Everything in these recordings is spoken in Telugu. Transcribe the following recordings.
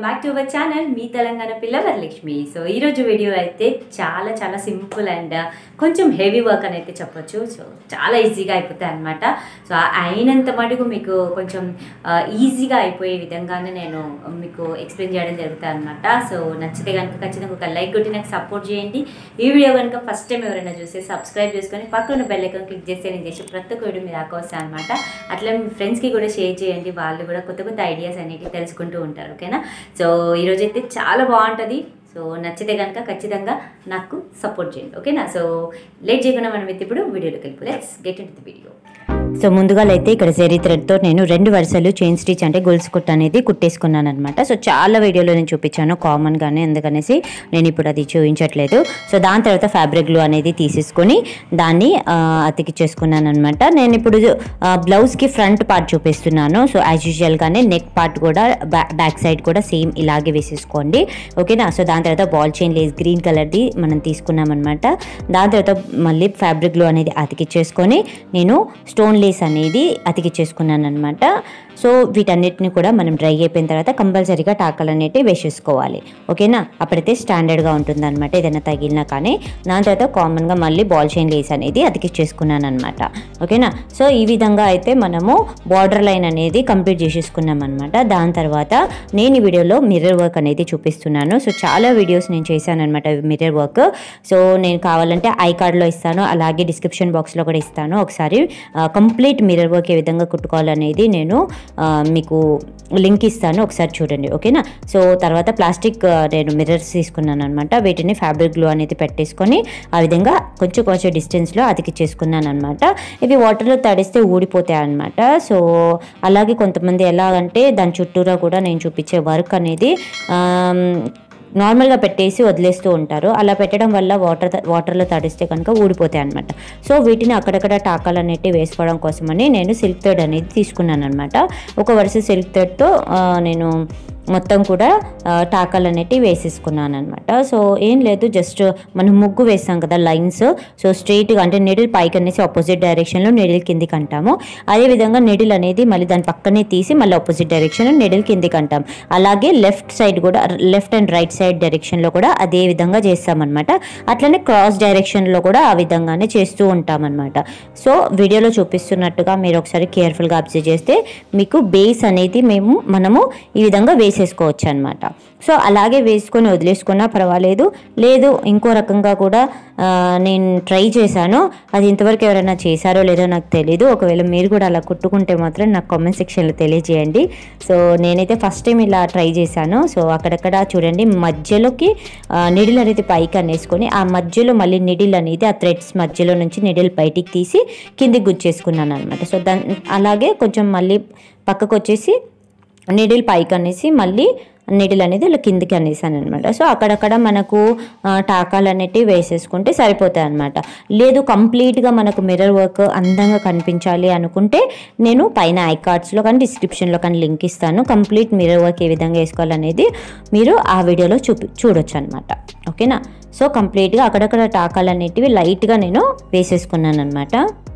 బ్యాక్ టు అవర్ ఛానల్ మీ తెలంగాణ పిల్ల వరలక్ష్మి సో ఈరోజు వీడియో అయితే చాలా చాలా సింపుల్ అండ్ కొంచెం హెవీ వర్క్ అని అయితే చెప్పొచ్చు సో చాలా ఈజీగా అయిపోతాయి అనమాట సో అయినంత మటుకు మీకు కొంచెం ఈజీగా అయిపోయే విధంగానే నేను మీకు ఎక్స్ప్లెయిన్ చేయడం జరుగుతుంది అనమాట సో నచ్చితే కనుక ఖచ్చితంగా ఒక లైక్ కొట్టి నాకు సపోర్ట్ చేయండి ఈ వీడియో కనుక ఫస్ట్ టైం ఎవరైనా చూస్తే సబ్స్క్రైబ్ చేసుకొని పక్కన బెల్ ఐకాన్ క్లిక్ చేస్తే నేను చేసే ప్రతి ఒక్క వీడియో మీరు దాకా వస్తాను అనమాట అట్లా మీ ఫ్రెండ్స్కి కూడా షేర్ చేయండి వాళ్ళు కూడా కొత్త కొత్త ఐడియాస్ అనేవి తెలుసుకుంటూ ఉంటారు ఓకేనా సో ఈరోజు అయితే చాలా బాగుంటుంది సో నచ్చితే కనుక ఖచ్చితంగా నాకు సపోర్ట్ చేయండి ఓకేనా సో లేట్ చేయకుండా మనం అయితే ఇప్పుడు వీడియోలోకి వెళ్ళిపో let's get in the video so ముందుగా అయితే ఇక్కడ జెరీ థ్రెడ్తో నేను రెండు వరుసలు చైన్ స్టిచ్ అంటే గొలుసు కుట్ట అనేది కుట్టేసుకున్నాను అనమాట సో చాలా వీడియోలో నేను చూపించాను కామన్గానే ఎందుకనేసి నేను ఇప్పుడు అది చూపించట్లేదు సో దాని తర్వాత ఫ్యాబ్రిక్ గ్లూ అనేది తీసేసుకొని దాన్ని ఆ, అతికిచ్చేసుకున్నాను అనమాట నేను ఇప్పుడు ఆ, బ్లౌజ్కి ఫ్రంట్ పార్ట్ చూపిస్తున్నాను సో యాజ్ యూజువల్గానే నెక్ పార్ట్ కూడా బ్యా బ్యాక్ సైడ్ కూడా సేమ్ ఇలాగే వేసేసుకోండి ఓకేనా సో దాని తర్వాత బాల్ చైన్ లేస్ గ్రీన్ కలర్ది మనం తీసుకున్నాం అనమాట దాని తర్వాత మళ్ళీ ఫ్యాబ్రిక్ గ్లూ అనేది అతికిచ్చేసుకొని నేను స్టోన్ లేస్ అనేది అతికిచ్చేసుకున్నాను అనమాట సో వీటన్నిటిని కూడా మనం డ్రై అయిపోయిన తర్వాత కంపల్సరీగా టాకలు అనేటివి వేసేసుకోవాలి ఓకేనా అప్పుడైతే స్టాండర్డ్గా ఉంటుంది అనమాట ఏదైనా తగిలినా కానీ దాని తర్వాత కామన్గా మళ్ళీ బాల్ చైన్ లేస్ అనేది అతికిచ్చేసుకున్నాను అనమాట ఓకేనా సో ఈ విధంగా అయితే మనము బార్డర్ లైన్ అనేది కంప్లీట్ చేసేసుకున్నాం అనమాట దాని తర్వాత నేను ఈ వీడియోలో మిర్రర్ వర్క్ అనేది చూపిస్తున్నాను సో చాలా వీడియోస్ నేను చేశాను అనమాట మిర్రర్ వర్క్ సో నేను కావాలంటే ఐ కార్డ్లో ఇస్తాను అలాగే డిస్క్రిప్షన్ బాక్స్లో కూడా ఇస్తాను ఒకసారి కంప్లీట్ మిర్రర్ వర్క్ ఏ విధంగా కుట్టుకోవాలనేది నేను ఆ, మీకు లింక్ ఇస్తాను ఒకసారి చూడండి ఓకేనా సో తర్వాత ప్లాస్టిక్ ఆ, నేను మిర్రర్స్ తీసుకున్నాను అనమాట వీటిని ఫ్యాబ్రిక్ గ్లూ అనేది పెట్టేసుకొని ఆ విధంగా కొంచెం కొంచెం డిస్టెన్స్లో అతికిచ్చేసుకున్నాను అనమాట ఇవి వాటర్లో తడిస్తే ఊడిపోతాయి అనమాట సో అలాగే కొంతమంది ఎలాగంటే దాని చుట్టూరా కూడా నేను చూపించే వర్క్ అనేది ఆమ్, నార్మల్గా పెట్టేసి వదిలేస్తూ ఉంటారు అలా పెట్టడం వల్ల వాటర్ వాటర్లో తడిస్తే కనుక ఊడిపోతాయి అనమాట సో వీటిని అక్కడక్కడ టాకాలు అనేటివి వేసుకోవడం కోసమని నేను సిల్క్ థ్రెడ్ అనేది తీసుకున్నాను అనమాట ఒక వరుస సిల్క్ థ్రెడ్తో నేను మొత్తం కూడా ఆ, టాకాలు అనేటివి వేసేసుకున్నాను అనమాట సో ఏం లేదు జస్ట్ మనం ముగ్గు వేస్తాం కదా లైన్స్ సో స్ట్రైట్గా అంటే నిడిల్ పైకి అనేసి ఆపోజిట్ డైరెక్షన్లో నిడిల్ కిందికి అంటాము అదేవిధంగా నిడిల్ అనేది మళ్ళీ దాని పక్కనే తీసి మళ్ళీ ఆపోజిట్ డైరెక్షన్లో నిడిల్ కిందికి అంటాం అలాగే లెఫ్ట్ సైడ్ కూడా లెఫ్ట్ అండ్ రైట్ సైడ్ డైరెక్షన్లో కూడా అదే విధంగా చేస్తామన్నమాట అట్లనే క్రాస్ డైరెక్షన్లో కూడా ఆ విధంగానే చేస్తూ ఉంటామన్నమాట సో వీడియోలో చూపిస్తున్నట్టుగా మీరు ఒకసారి కేర్ఫుల్గా అబ్జర్వ్ చేస్తే మీకు బేస్ అనేది మేము మనము ఈ విధంగా వేసేసుకోవచ్చు అనమాట సో అలాగే వేసుకొని వదిలేసుకున్నా పర్వాలేదు లేదు ఇంకో రకంగా కూడా ఆ, నేను ట్రై చేశాను అది ఇంతవరకు ఎవరైనా చేశారో లేదో నాకు తెలీదు ఒకవేళ మీరు కూడా అలా కుట్టుకుంటే మాత్రం నాకు కామెంట్ సెక్షన్లో తెలియజేయండి సో నేనైతే ఫస్ట్ టైం ఇలా ట్రై చేశాను సో అక్కడక్కడ చూడండి మధ్యలోకి నిడిల్ అనేది పైకి అనేసుకొని ఆ మధ్యలో మళ్ళీ నిడిల్ అనేది ఆ థ్రెడ్స్ మధ్యలో నుంచి నిడిల్ బయటికి తీసి కిందికి గుచ్చేసుకున్నాను అనమాట సో దాని అలాగే కొంచెం మళ్ళీ పక్కకు వచ్చేసి నీడిల్ పైకి అనేసి మళ్ళీ నీడిల్ అనేది ఇలా కిందికి అనేసాను అనమాట సో అక్కడక్కడ మనకు ఆ, టాకాలు అనేటివి వేసేసుకుంటే సరిపోతాయి అనమాట లేదు కంప్లీట్గా మనకు మిర్రర్ వర్క్ అందంగా కనిపించాలి అనుకుంటే నేను పైన ఐ కార్డ్స్లో కానీ డిస్క్రిప్షన్లో కానీ లింక్ ఇస్తాను కంప్లీట్ మిర్రర్ వర్క్ ఏ విధంగా వేసుకోవాలనేది మీరు ఆ వీడియోలో చూపి చూడొచ్చు అనమాట ఓకేనా సో కంప్లీట్గా అక్కడక్కడ టాకాలు అనేటివి లైట్గా నేను వేసేసుకున్నాను అనమాట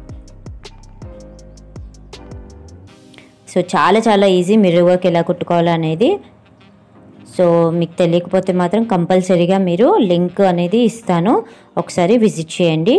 సో చాలా చాలా ఈజీ మిర్రర్ వర్క్ ఎలా కుట్టుకోవాలో అనేది సో మీకు తెలియకపోతే మాత్రం కంపల్సరీగా మీరు లింక్ అనేది ఇస్తాను ఒకసారి విజిట్ చేయండి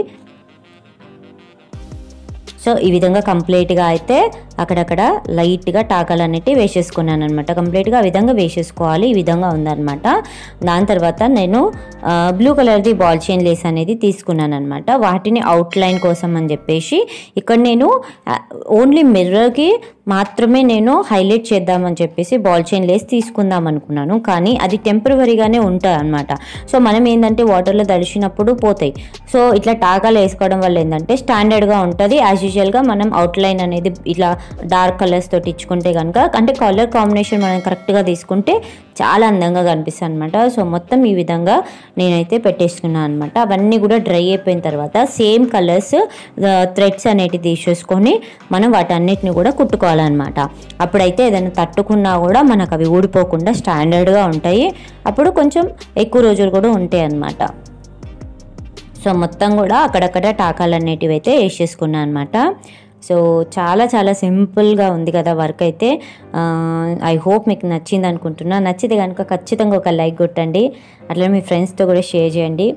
సో ఈ విధంగా కంప్లీట్గా అయితే అక్కడక్కడ లైట్గా టాకాలు అనేటివి వేసేసుకున్నాను అనమాట కంప్లీట్గా ఆ విధంగా వేసేసుకోవాలి ఈ విధంగా ఉందన్నమాట దాని తర్వాత నేను బ్లూ కలర్ది బాల్ చైన్ లేస్ అనేది తీసుకున్నాను అనమాట వాటిని అవుట్లైన్ కోసం అని చెప్పేసి ఇక్కడ నేను ఓన్లీ మిర్రర్కి మాత్రమే నేను హైలైట్ చేద్దామని చెప్పేసి బాల్ చైన్ లేస్ తీసుకుందాం అనుకున్నాను కానీ అది టెంపరవరీగానే ఉంటుంది అనమాట సో మనం ఏంటంటే వాటర్లో తడిచినప్పుడు పోతాయి సో ఇట్లా టాకాలు వేసుకోవడం వల్ల ఏంటంటే స్టాండర్డ్గా ఉంటుంది యాజ్ యూజువల్గా మనం అవుట్లైన్ అనేది ఇట్లా డార్క్ కలర్స్ తోటి ఇచ్చుకుంటే కనుక అంటే కలర్ కాంబినేషన్ మనం కరెక్ట్గా తీసుకుంటే చాలా అందంగా కనిపిస్తుంది అనమాట సో మొత్తం ఈ విధంగా నేనైతే పెట్టేసుకున్నాను అనమాట అవన్నీ కూడా డ్రై అయిపోయిన తర్వాత సేమ్ కలర్స్ థ్రెడ్స్ అనేటివి తీసేసుకొని మనం వాటన్నిటిని కూడా కుట్టుకోవాలన్నమాట అప్పుడైతే ఏదైనా తట్టుకున్నా కూడా మనకు అవి ఊడిపోకుండా స్టాండర్డ్గా ఉంటాయి అప్పుడు కొంచెం ఎక్కువ రోజులు కూడా ఉంటాయి అన్నమాట సో మొత్తం కూడా అక్కడక్కడ టాకాలు అనేటివి అయితే వేసేసుకున్నాను అనమాట సో చాలా చాలా సింపుల్గా ఉంది కదా వర్క్ అయితే ఐ హోప్ మీకు నచ్చింది అనుకుంటున్నా నచ్చితే కనుక ఖచ్చితంగా ఒక లైక్ కొట్టండి అట్లా మీ ఫ్రెండ్స్తో కూడా షేర్ చేయండి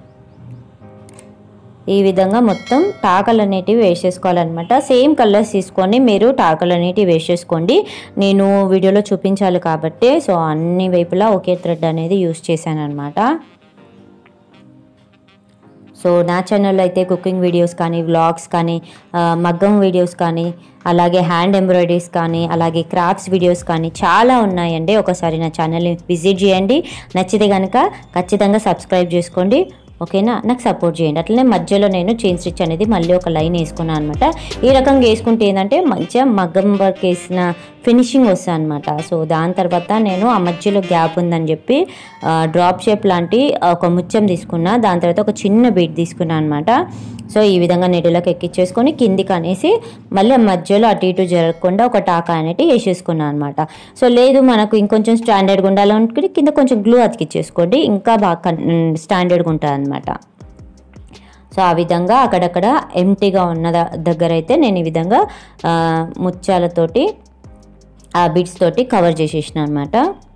ఈ విధంగా మొత్తం టాకలు అనేటివి వేసేసుకోవాలన్నమాట సేమ్ కలర్స్ తీసుకొని మీరు టాకలు అనేటివి వేసేసుకోండి నేను వీడియోలో చూపించాలి కాబట్టి సో అన్ని వైపులా ఒకే థ్రెడ్ అనేది యూస్ చేశాను అనమాట సో నా ఛానల్లో అయితే కుకింగ్ వీడియోస్ కానీ వ్లాగ్స్ కానీ ఆ, మగ్గం వీడియోస్ కానీ అలాగే హ్యాండ్ ఎంబ్రాయిడరీస్ కానీ అలాగే క్రాఫ్ట్స్ వీడియోస్ కానీ చాలా ఉన్నాయండి ఒకసారి నా ఛానల్ని విజిట్ చేయండి నచ్చితే కనుక ఖచ్చితంగా సబ్స్క్రైబ్ చేసుకోండి ఓకేనా నాకు సపోర్ట్ చేయండి అట్లనే మధ్యలో నేను చైన్ స్టిచ్ అనేది మళ్ళీ ఒక లైన్ వేసుకున్నాను అనమాట ఈ రకంగా వేసుకుంటే ఏంటంటే మంచిగా మగ్గం వర్క్ వేసిన ఫినిషింగ్ వస్తుంది అనమాట సో దాని తర్వాత నేను ఆ మధ్యలో గ్యాప్ ఉందని చెప్పి డ్రాప్ షేప్ లాంటి ఒక ముత్యం తీసుకున్నా దాని తర్వాత ఒక చిన్న బీట్ తీసుకున్నాను అనమాట సో ఈ విధంగా నెడులకు ఎక్కించేసుకొని కిందికి అనేసి మళ్ళీ ఆ మధ్యలో అటు ఇటు జరగకుండా ఒక టాకా అనేది వేసేసుకున్నాను అనమాట సో లేదు మనకు ఇంకొంచెం స్టాండర్డ్గా ఉండాలనుకుంటే కింద కొంచెం గ్లూ అతికిచ్చేసుకోండి ఇంకా బాగా స్టాండర్డ్గా ఉంటుంది అనమాట సో ఆ విధంగా అక్కడక్కడ ఎంటీగా ఉన్న ద- దగ్గర అయితే నేను ఈ విధంగా ఆ, ముత్యాలతోటి ఆ బిట్స్ తోటి కవర్ చేసేసిన అనమాట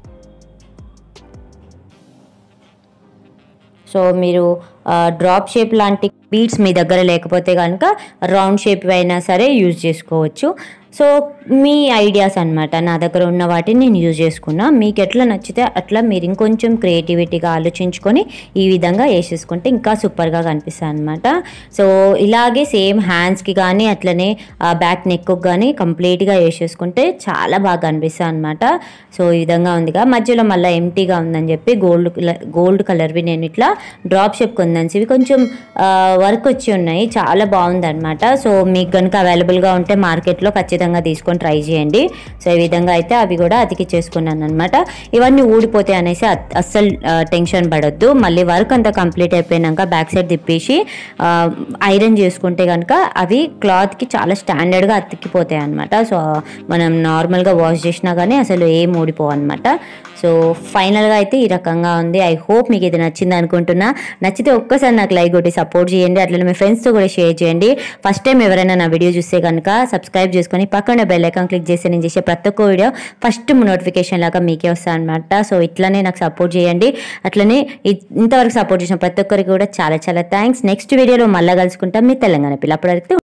సో మీరు డ్రాప్ షేప్ లాంటి బీడ్స్ మీ దగ్గర లేకపోతే కనుక రౌండ్ షేప్ అయినా సరే యూజ్ చేసుకోవచ్చు సో మీ ఐడియాస్ అన్నమాట నా దగ్గర ఉన్న వాటిని నేను యూజ్ చేసుకున్నా మీకు ఎట్లా నచ్చితే అట్లా మీరు ఇంకొంచెం క్రియేటివిటీగా ఆలోచించుకొని ఈ విధంగా వేసేసుకుంటే ఇంకా సూపర్గా కనిపిస్తుంది అనమాట సో ఇలాగే సేమ్ హ్యాండ్స్కి కానీ అట్లనే బ్యాక్ నెక్ కానీ కంప్లీట్గా వేసేసుకుంటే చాలా బాగా కనిపిస్తుంది అనమాట సో ఈ విధంగా ఉందిగా మధ్యలో మళ్ళీ ఎంటీగా ఉందని చెప్పి గోల్డ్ గోల్డ్ కలర్వి నేను ఇట్లా డ్రాప్ షేప్ కొందని ఇవి కొంచెం వర్క్ వచ్చి ఉన్నాయి చాలా బాగుంది అనమాట సో మీకు కనుక అవైలబుల్గా ఉంటే మార్కెట్లో ఖచ్చితంగా తీసుకొని ట్రై చేయండి సో ఈ విధంగా అయితే అవి కూడా అతికిచ్చేసుకున్నాను అనమాట ఇవన్నీ ఊడిపోతాయి అనేసి అత్- అస్సలు టెన్షన్ పడొద్దు మళ్ళీ వర్క్ అంతా కంప్లీట్ అయిపోయినాక బ్యాక్ సైడ్ తిప్పేసి ఆ, ఐరన్ చేసుకుంటే కనుక అవి క్లాత్కి చాలా స్టాండర్డ్గా అతికిపోతాయి అనమాట సో మనం నార్మల్గా వాష్ చేసినా కానీ అసలు ఏం ఊడిపోవు అనమాట సో ఫైనల్గా అయితే ఈ రకంగా ఉంది ఐ హోప్ మీకు ఇది నచ్చింది అనుకుంటున్నా నచ్చితే ఒక్కసారి నాకు లైక్ కొట్టి సపోర్ట్ చేయండి అట్లనే మీ ఫ్రెండ్స్తో కూడా షేర్ చేయండి ఫస్ట్ టైం ఎవరైనా నా వీడియో చూస్తే కనుక సబ్స్క్రైబ్ చేసుకొని పక్కన బెల్ ఐకాన్ క్లిక్ చేసి నేను చేసే ప్రతి ఒక్క వీడియో ఫస్ట్ నోటిఫికేషన్ లాగా మీకే వస్తాను అనమాట సో ఇట్లానే నాకు సపోర్ట్ చేయండి అట్లనే ఇ- ఇంతవరకు సపోర్ట్ చేసిన ప్రతి ఒక్కరికి కూడా చాలా చాలా థ్యాంక్స్ నెక్స్ట్ వీడియోలో మళ్ళీ కలుసుకుంటాం మీ తెలంగాణ పిల్ల అప్పటివరకు